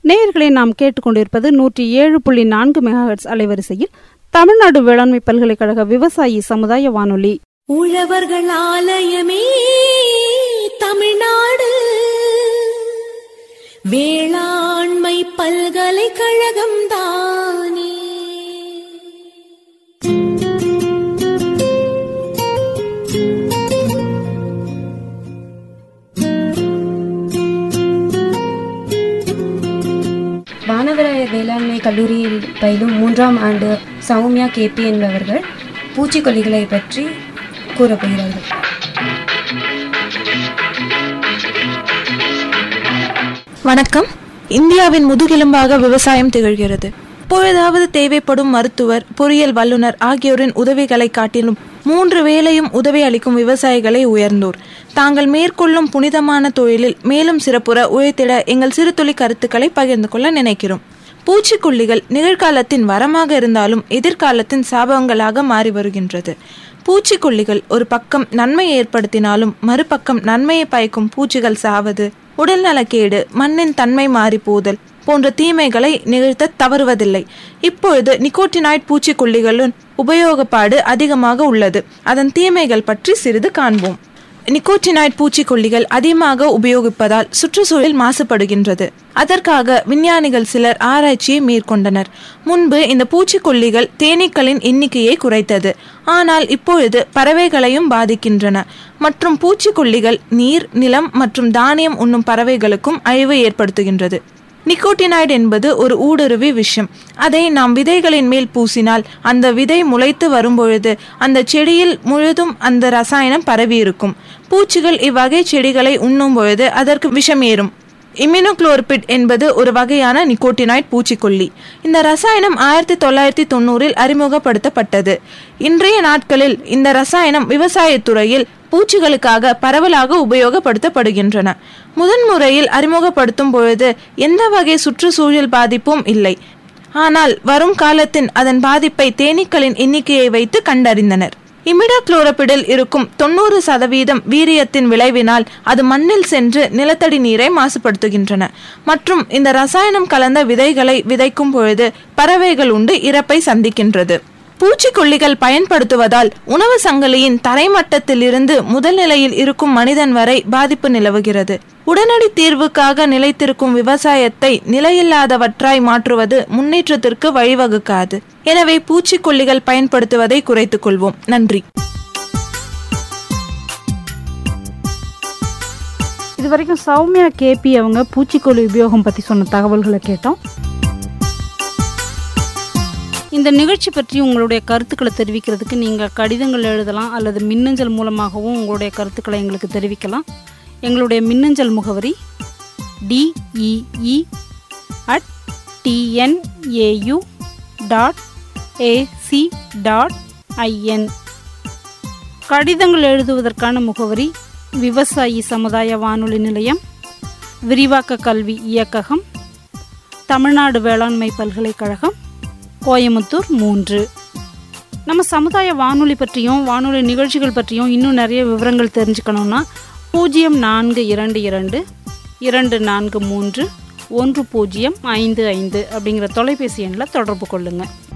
நேயர்களை நாம் கேட்டுக்கொண்டிருப்பது நூற்றி ஏழு புள்ளி நான்கு மெகாஹெட்ஸ் அலைவரிசையில் தமிழ்நாடு வேளாண்மை பல்கலைக்கழக விவசாயி சமுதாய வானொலி உழவர்கள் ஆலயமே தமிழ்நாடு வேளாண்மை பல்கலைக்கழகம் தானே வானவராயர் வேளாண்மை கல்லூரியில் பயிலும் மூன்றாம் ஆண்டு சௌமியா கேபி என்பவர்கள் பூச்சிக்கொல்லிகளை பற்றி கூறப்போகிறார்கள் வணக்கம் இந்தியாவின் முதுகெலும்பாக விவசாயம் திகழ்கிறது எப்பொழுதாவது தேவைப்படும் மருத்துவர் பொறியியல் வல்லுநர் ஆகியோரின் உதவிகளை காட்டிலும் மூன்று வேளையும் உதவி அளிக்கும் விவசாயிகளை உயர்ந்தோர் தாங்கள் மேற்கொள்ளும் புனிதமான தொழிலில் மேலும் சிறப்புற உழைத்திட எங்கள் சிறுதுளி கருத்துக்களை பகிர்ந்து கொள்ள நினைக்கிறோம் பூச்சிக்கொல்லிகள் நிகழ்காலத்தின் வரமாக இருந்தாலும் எதிர்காலத்தின் சாபங்களாக மாறி வருகின்றது பூச்சிக்கொல்லிகள் ஒரு பக்கம் நன்மை ஏற்படுத்தினாலும் மறுபக்கம் நன்மையை பயக்கும் பூச்சிகள் சாவது உடல்நலக்கேடு மண்ணின் தன்மை மாறி போதல் போன்ற தீமைகளை நிகழ்த்த தவறுவதில்லை இப்பொழுது நிக்கோட்டினாய்ட் பூச்சிக்கொல்லிகளின் உபயோகப்பாடு அதிகமாக உள்ளது அதன் தீமைகள் பற்றி சிறிது காண்போம் நிக்கோட்டினாய்ட் பூச்சிக்கொல்லிகள் அதிகமாக உபயோகிப்பதால் சுற்றுச்சூழல் மாசுபடுகின்றது அதற்காக விஞ்ஞானிகள் சிலர் ஆராய்ச்சியை மேற்கொண்டனர் முன்பு இந்த பூச்சிக்கொல்லிகள் தேனீக்களின் எண்ணிக்கையை குறைத்தது ஆனால் இப்பொழுது பறவைகளையும் பாதிக்கின்றன மற்றும் பூச்சிக்கொல்லிகள் நீர் நிலம் மற்றும் தானியம் உண்ணும் பறவைகளுக்கும் அழிவு ஏற்படுத்துகின்றது நிக்கோட்டினாய்டு என்பது ஒரு ஊடுருவி விஷம் அதை நாம் விதைகளின் மேல் பூசினால் அந்த விதை முளைத்து வரும்பொழுது அந்த செடியில் முழுதும் அந்த ரசாயனம் பரவி இருக்கும் பூச்சிகள் இவ்வகை செடிகளை உண்ணும் பொழுது அதற்கு விஷம் ஏறும் இம்யூனோக்ளோர்பிட் என்பது ஒரு வகையான நிக்கோட்டினாய்ட் பூச்சிக்கொல்லி இந்த ரசாயனம் ஆயிரத்தி தொள்ளாயிரத்தி தொண்ணூறில் அறிமுகப்படுத்தப்பட்டது இன்றைய நாட்களில் இந்த ரசாயனம் விவசாயத்துறையில் பூச்சிகளுக்காக பரவலாக உபயோகப்படுத்தப்படுகின்றன முதன்முறையில் அறிமுகப்படுத்தும் பொழுது எந்த வகை சுற்றுச்சூழல் பாதிப்பும் இல்லை ஆனால் வரும் காலத்தின் அதன் பாதிப்பை தேனீக்களின் எண்ணிக்கையை வைத்து கண்டறிந்தனர் இமிடாக்ளோரபிடில் இருக்கும் தொண்ணூறு சதவீதம் வீரியத்தின் விளைவினால் அது மண்ணில் சென்று நிலத்தடி நீரை மாசுபடுத்துகின்றன மற்றும் இந்த ரசாயனம் கலந்த விதைகளை விதைக்கும் பொழுது பறவைகள் உண்டு இறப்பை சந்திக்கின்றது பூச்சிக்கொல்லிகள் பயன்படுத்துவதால் உணவு சங்கிலியின் தரைமட்டத்திலிருந்து முதல் நிலையில் இருக்கும் மனிதன் வரை பாதிப்பு நிலவுகிறது உடனடி தீர்வுக்காக நிலைத்திருக்கும் விவசாயத்தை நிலையில்லாதவற்றாய் மாற்றுவது முன்னேற்றத்திற்கு வழிவகுக்காது எனவே பூச்சிக்கொல்லிகள் பயன்படுத்துவதை குறைத்துக் கொள்வோம் நன்றி இதுவரைக்கும் சௌமியா கேபி அவங்க பூச்சிக்கொல்லி உபயோகம் பற்றி சொன்ன தகவல்களை கேட்டோம் இந்த நிகழ்ச்சி பற்றி உங்களுடைய கருத்துக்களை தெரிவிக்கிறதுக்கு நீங்கள் கடிதங்கள் எழுதலாம் அல்லது மின்னஞ்சல் மூலமாகவும் உங்களுடைய கருத்துக்களை எங்களுக்கு தெரிவிக்கலாம் எங்களுடைய மின்னஞ்சல் முகவரி D E E at T N A U dot A C dot I N கடிதங்கள் எழுதுவதற்கான முகவரி விவசாயி சமுதாய வானொலி நிலையம் விரிவாக்க கல்வி இயக்ககம் தமிழ்நாடு வேளாண்மை பல்கலைக்கழகம் கோயமுத்தூர் மூன்று நம்ம சமுதாய வானொலி பற்றியும் வானொலி நிகழ்ச்சிகள் பற்றியும் இன்னும் நிறைய விவரங்கள் தெரிஞ்சுக்கணுன்னா பூஜ்ஜியம் நான்கு இரண்டு இரண்டு இரண்டு நான்கு மூன்று ஒன்று பூஜ்ஜியம் ஐந்து ஐந்து அப்படிங்கிற தொலைபேசி எண்ணில் தொடர்பு கொள்ளுங்கள்